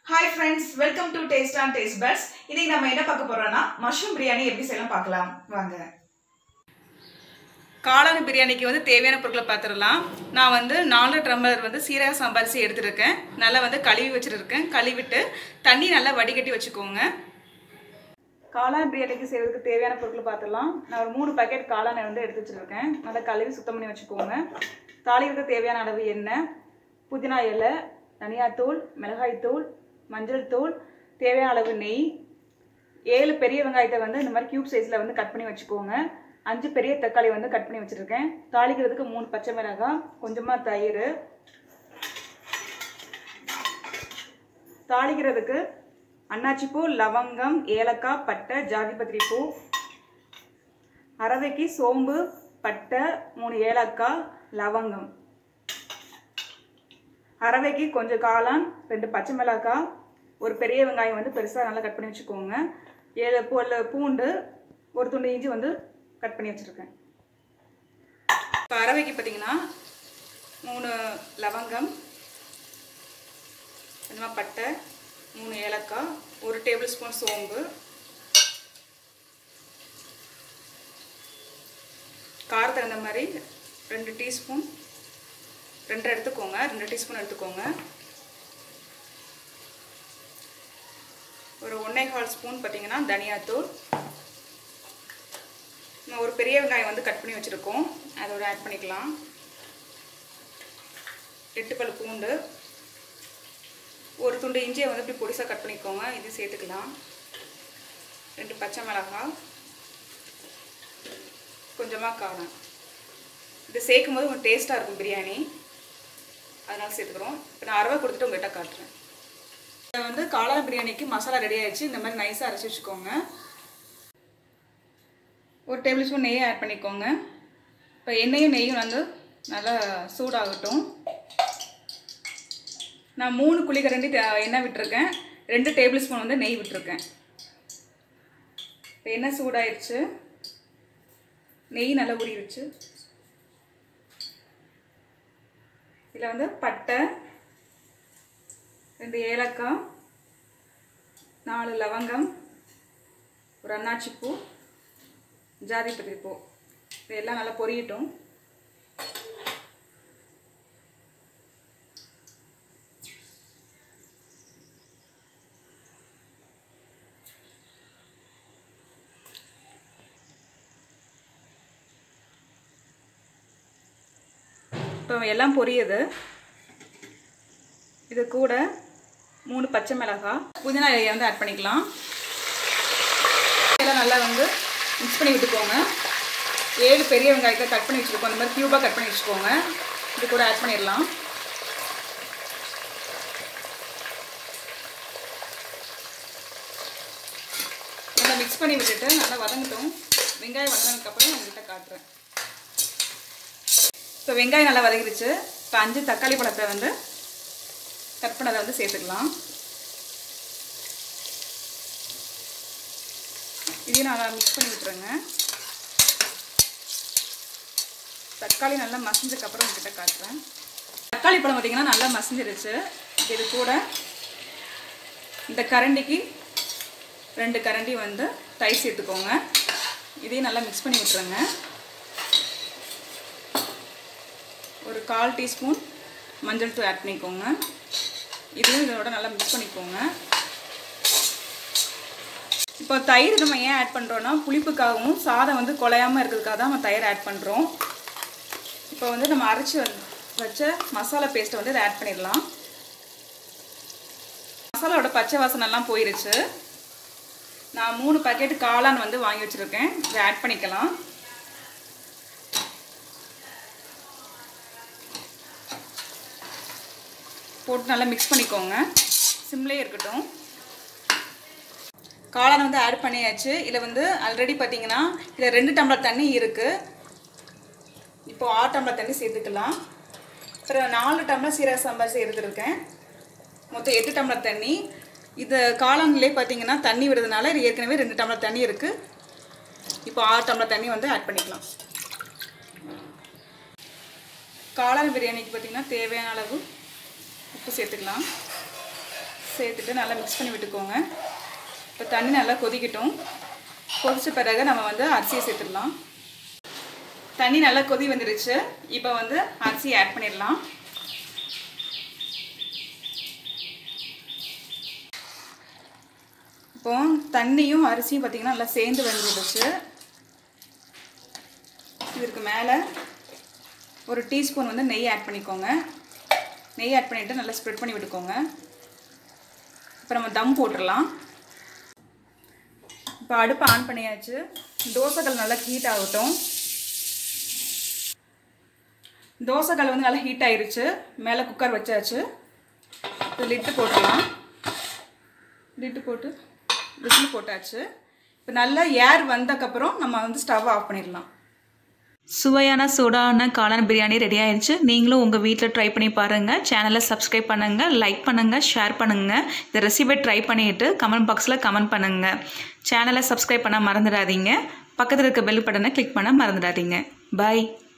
hi friends welcome to taste on taste buds இன்னைக்கு நம்ம என்ன பார்க்க போறோம்னா மஷ்ரூம் பிரியாணி எப்படி செய்யலாம் பார்க்கலாம் வாங்க காளான் பிரியாணிக்கு வந்து தேவையான பொருட்களை பார்த்துடலாம் நான் வந்து நாலு டம்ளர் வந்து சீரக சாம்பாரிசி எடுத்துருக்கேன் நல்லா வந்து கழுவி வச்சுருக்கேன் கழுவிட்டு தண்ணி நல்லா வடிகட்டி வச்சுக்கோங்க காளான் பிரியாணிக்கு செய்வதற்கு தேவையான பொருட்களை பார்த்துடலாம் நான் ஒரு மூணு பாக்கெட் காளானை வந்து எடுத்து வச்சுருக்கேன் நல்லா கழுவி சுத்தம் பண்ணி வச்சுக்கோங்க தாளிகளுக்கு தேவையான அளவு எண்ணெய் புதினா இலை தனியாத்தூள் மிளகாய்த்தூள் மஞ்சள் தூள் தேவையான அளவு நெய் ஏழு பெரிய வெங்காயத்தை வந்து இந்த மாதிரி கியூப் சைஸில் வந்து கட் பண்ணி வச்சுக்கோங்க அஞ்சு பெரிய தக்காளி வந்து கட் பண்ணி வச்சுருக்கேன் தாளிக்கிறதுக்கு மூணு பச்சை மிளகாய் கொஞ்சமாக தயிர் தாளிக்கிறதுக்கு அன்னாச்சிப்பூ லவங்கம் ஏலக்காய் பட்டை ஜாதிபத்திரி பூ அரவைக்கு சோம்பு பட்டை மூணு ஏலக்காய் லவங்கம் அரவைக்கு கொஞ்சம் காளான் ரெண்டு பச்சை மிளகாய் ஒரு பெரிய வெங்காயம் வந்து பெருசாக நல்லா கட் பண்ணி வச்சுக்கோங்க ஏழு பூ பூண்டு ஒரு துண்டு இஞ்சி வந்து கட் பண்ணி வச்சுருக்கேன் இப்போ அரவைக்கு பார்த்தீங்கன்னா மூணு லவங்கம் கொஞ்சமாக பட்டை மூணு ஏலக்காய் ஒரு டேபிள் ஸ்பூன் சோம்பு காரம் தகுந்த மாதிரி ரெண்டு டீஸ்பூன் ரெண்டு எடுத்துக்கோங்க ரெண்டு டீஸ்பூன் எடுத்துக்கோங்க ஒரு ஒன்றே கால் ஸ்பூன் பார்த்தீங்கன்னா தனியாத்தூள் நம்ம ஒரு பெரிய வெங்காயம் வந்து கட் பண்ணி வச்சுருக்கோம் அதோட ஆட் பண்ணிக்கலாம் எட்டு பல் பூண்டு ஒரு துண்டு இஞ்சியை வந்து இப்படி பொடிசாக கட் பண்ணிக்கோங்க இது சேர்த்துக்கலாம் ரெண்டு பச்சை மிளகாய் கொஞ்சமாக காரம் இது சேர்க்கும் போது கொஞ்சம் டேஸ்ட்டாக இருக்கும் பிரியாணி அதனால் சேர்த்துக்கிறோம் இப்போ நான் அரவை கொடுத்துட்டு உங்கள்கிட்ட காட்டுறேன் இதை வந்து காளான் பிரியாணிக்கு மசாலா ரெடி ஆயிடுச்சு இந்த மாதிரி நைஸாக அரைச்சி வச்சுக்கோங்க ஒரு டேபிள் ஸ்பூன் நெய்யை ஆட் பண்ணிக்கோங்க இப்போ எண்ணெயும் நெய்யும் வந்து நல்லா சூடாகட்டும் நான் மூணு குழிக்கரண்டி எண்ணெய் விட்டுருக்கேன் ரெண்டு டேபிள் ஸ்பூன் வந்து நெய் விட்டுருக்கேன் இப்போ எண்ணெய் சூடாயிடுச்சு நெய் நல்லா ஊறிடுச்சு இதில் வந்து பட்டை ரெண்டு ஏலக்காய் நாலு லவங்கம் ஒரு அன்னாச்சிப்பூ ஜாதிபத்திரி பூ இதெல்லாம் நல்லா பொரியட்டும் இப்போ எல்லாம் பொரியுது இது கூட மூணு பச்சை மிளகாய் புதினா இலையை வந்து ஆட் பண்ணிக்கலாம் இதெல்லாம் நல்லா வந்து மிக்ஸ் பண்ணி விட்டுக்கோங்க ஏழு பெரிய வெங்காயத்தை கட் பண்ணி வச்சுருக்கோம் அந்த மாதிரி க்யூபாக கட் பண்ணி வச்சுக்கோங்க இது கூட ஆட் பண்ணிடலாம் நல்லா மிக்ஸ் பண்ணி விட்டுட்டு நல்லா வதங்கட்டும் வெங்காயம் வதங்கினதுக்கப்புறம் உங்கள்கிட்ட காட்டுறேன் இப்போ வெங்காயம் நல்லா வதங்கிடுச்சு இப்போ அஞ்சு தக்காளி பழத்தை வந்து கட் பண்ணதை வந்து சேர்த்துக்கலாம் இதையும் நல்லா மிக்ஸ் பண்ணி விட்டுருங்க தக்காளி நல்லா மசிஞ்சதுக்கப்புறம் உங்ககிட்ட காட்டுறேன் தக்காளி பழம் பார்த்திங்கன்னா நல்லா மசிஞ்சிருச்சு இது கூட இந்த கரண்டிக்கு ரெண்டு கரண்டி வந்து தயிர் சேர்த்துக்கோங்க இதையும் நல்லா மிக்ஸ் பண்ணி விட்டுருங்க ஒரு கால் டீஸ்பூன் மஞ்சள் தூள் ஆட் பண்ணிக்கோங்க இதையும் இதோட நல்லா மிக்ஸ் பண்ணிக்கோங்க இப்போ தயிர் நம்ம ஏன் ஆட் பண்ணுறோன்னா புளிப்புக்காகவும் சாதம் வந்து குலையாமல் இருக்கிறதுக்காக தான் நம்ம தயிர் ஆட் பண்ணுறோம் இப்போ வந்து நம்ம அரைச்சி வச்ச மசாலா பேஸ்ட்டை வந்து இதை ஆட் பண்ணிடலாம் மசாலாவோட பச்சை வாசனைலாம் போயிருச்சு நான் மூணு பாக்கெட் காளான் வந்து வாங்கி வச்சுருக்கேன் இதை ஆட் பண்ணிக்கலாம் போட்டு நல்லா மிக்ஸ் பண்ணிக்கோங்க சிம்லேயே இருக்கட்டும் காளான் வந்து ஆட் பண்ணியாச்சு இதில் வந்து ஆல்ரெடி பார்த்தீங்கன்னா இதில் ரெண்டு டம்ளர் தண்ணி இருக்குது இப்போ ஆறு டம்ளர் தண்ணி சேர்த்துக்கலாம் அப்புறம் நாலு டம்ளர் சீரக சாம்பார் சேர்த்துருக்கேன் மொத்தம் எட்டு டம்ளர் தண்ணி இது காளான்லேயே பார்த்தீங்கன்னா தண்ணி விடுறதுனால இது ஏற்கனவே ரெண்டு டம்ளர் தண்ணி இருக்குது இப்போ ஆறு டம்ளர் தண்ணி வந்து ஆட் பண்ணிக்கலாம் காளான் பிரியாணிக்கு பார்த்தீங்கன்னா தேவையான அளவு உப்பு சேர்த்துக்கலாம் சேர்த்துட்டு நல்லா மிக்ஸ் பண்ணி விட்டுக்கோங்க இப்போ தண்ணி நல்லா கொதிக்கட்டும் கொதிச்ச பிறகு நம்ம வந்து அரிசியை சேர்த்துடலாம் தண்ணி நல்லா கொதி வந்துருச்சு இப்போ வந்து அரிசி ஆட் பண்ணிடலாம் இப்போ தண்ணியும் அரிசியும் பார்த்திங்கன்னா நல்லா சேர்ந்து வந்துடுச்சு இதற்கு மேலே ஒரு டீஸ்பூன் வந்து நெய் ஆட் பண்ணிக்கோங்க நெய் ஆட் பண்ணிவிட்டு நல்லா ஸ்ப்ரெட் பண்ணி விட்டுக்கோங்க இப்போ நம்ம தம் போட்டுடலாம் இப்போ அடுப்பை ஆன் பண்ணியாச்சு தோசைகள் நல்லா ஹீட் ஆகட்டும் தோசைகள் வந்து நல்லா ஹீட் ஆயிருச்சு மேலே குக்கர் வச்சாச்சு இப்போ லிட்டு போட்டுடலாம் லிட்டு போட்டு விசில் போட்டாச்சு இப்போ நல்லா ஏர் வந்தக்கப்புறம் நம்ம வந்து ஸ்டவ் ஆஃப் பண்ணிடலாம் சுவையான சூடான காளான் பிரியாணி ரெடி ஆயிடுச்சு நீங்களும் உங்கள் வீட்டில் ட்ரை பண்ணி பாருங்கள் சேனலை சப்ஸ்கிரைப் பண்ணுங்கள் லைக் பண்ணுங்கள் ஷேர் பண்ணுங்கள் இந்த ரெசிபி ட்ரை பண்ணிவிட்டு கமெண்ட் பாக்ஸில் கமெண்ட் பண்ணுங்கள் சேனலை சப்ஸ்கிரைப் பண்ண மறந்துடாதீங்க பக்கத்தில் இருக்க பெல் பட்டனை கிளிக் பண்ண மறந்துடாதீங்க பாய்